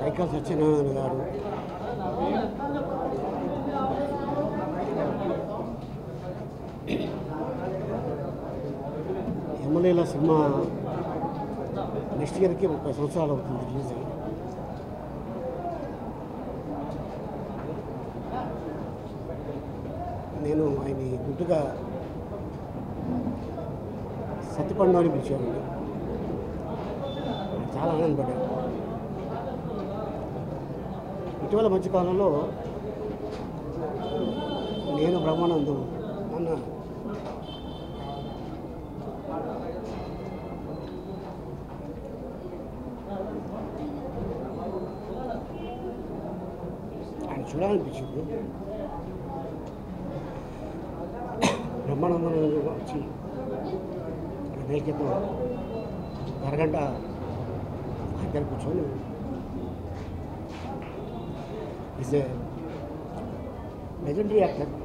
కైకాల సత్యనారాయణ గారు ఎమ్మెల్యేల cinema next ఇయర్కి ముప్పై సంవత్సరాలు అవుతుంది రిలీజ్ అయ్యి నేను ఆయన్ని గుడ్డుగా సత్యపండు అని పిలిచేవాడిని చాలా ఆనందపడ్డాను ఇటీవల మధ్యకాలంలో నేను బ్రహ్మానందం మొన్న ఆయన చూడాలనిపించింది బ్రహ్మానందం వచ్చి నెల క్రితం అరగంట దగ్గర కూర్చొని ఈజ్ ఏ లెజెండరీ యాక్టర్